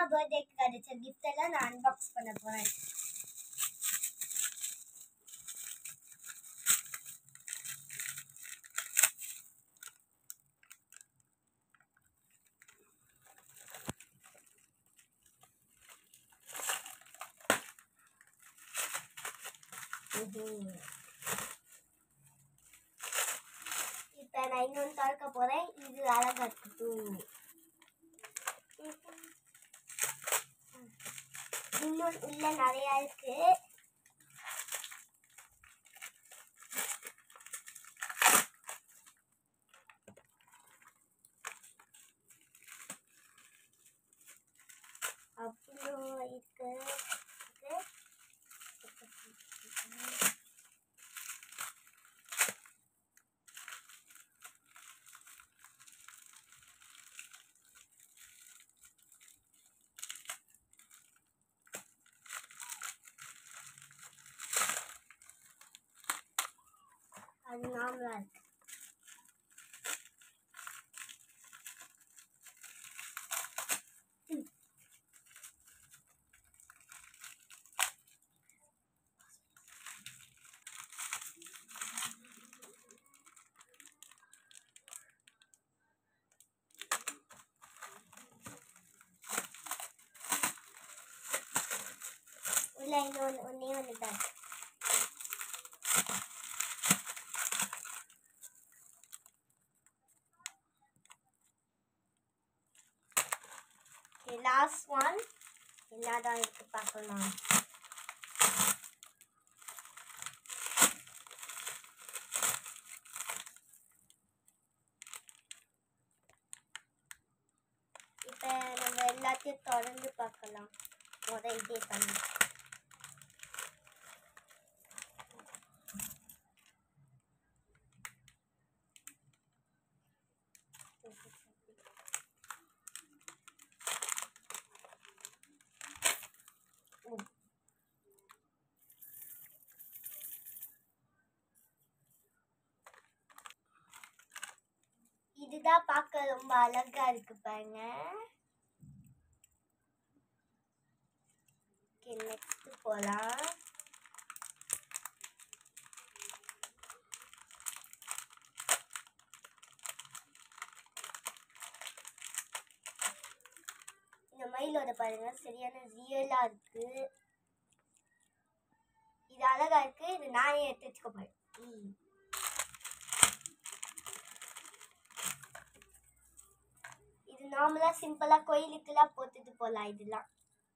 பர்த்டேக்கு கிடைச்ச கிஃப்ட் எல்லாம் நான் அன்பாக்ஸ் பண்ண போறேன் இப்ப நான் இன்னொன்று திறக்க போறேன் இது அழகா இருக்கட்டும் இன்னொன்று உள்ள நிறைய இருக்கு அப்புறம் இருக்கு இருக்கு. அது நார்மலா இருக்கு ம். உள்ள இன்னொன்று ஒன்னே ஒன்று தான் இருக்கு. Okay, last one. என்னதான் இருக்கு பார்க்கலாம் இப்போ நம்ம எல்லாத்தையும் தொடர்ந்து பார்க்கலாம் முத இதே பண்ணி இதுதான் பார்க்க ரொம்ப அழகா இருக்கு பாருங்க ஓகே நெக்ஸ்ட் போலாம் இந்த மயிலோட பாருங்க சரியான ரியலா இருக்கு இது அழகா இருக்கு இது நானே எடுத்து வச்சுக்க போறேன் ம். இது நார்மலா சிம்பிளா கோயிலுக்குலாம் போட்டுட்டு போலாம் இதெல்லாம்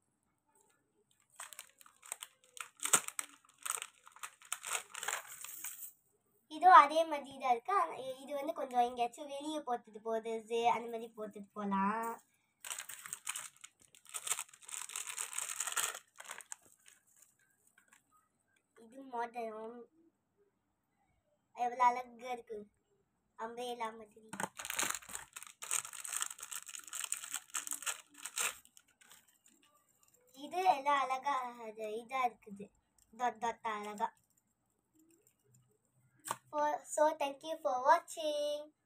இதுவும் அதே மாதிரி தான் இருக்கு ஆனா இ- இது வந்து கொஞ்சம் எங்கேயாச்சும் வெளியே போட்டுட்டு போகுது அந்த மாதிரி போட்டுட்டு போகலாம் இது மாடர்ன் எவ்வளோ அழகா இருக்கு அம்பேலா மாதிரி இது எல்லாம் அழகா அது இதா இருக்குது டாட் டாட் அழகா so thank you for watching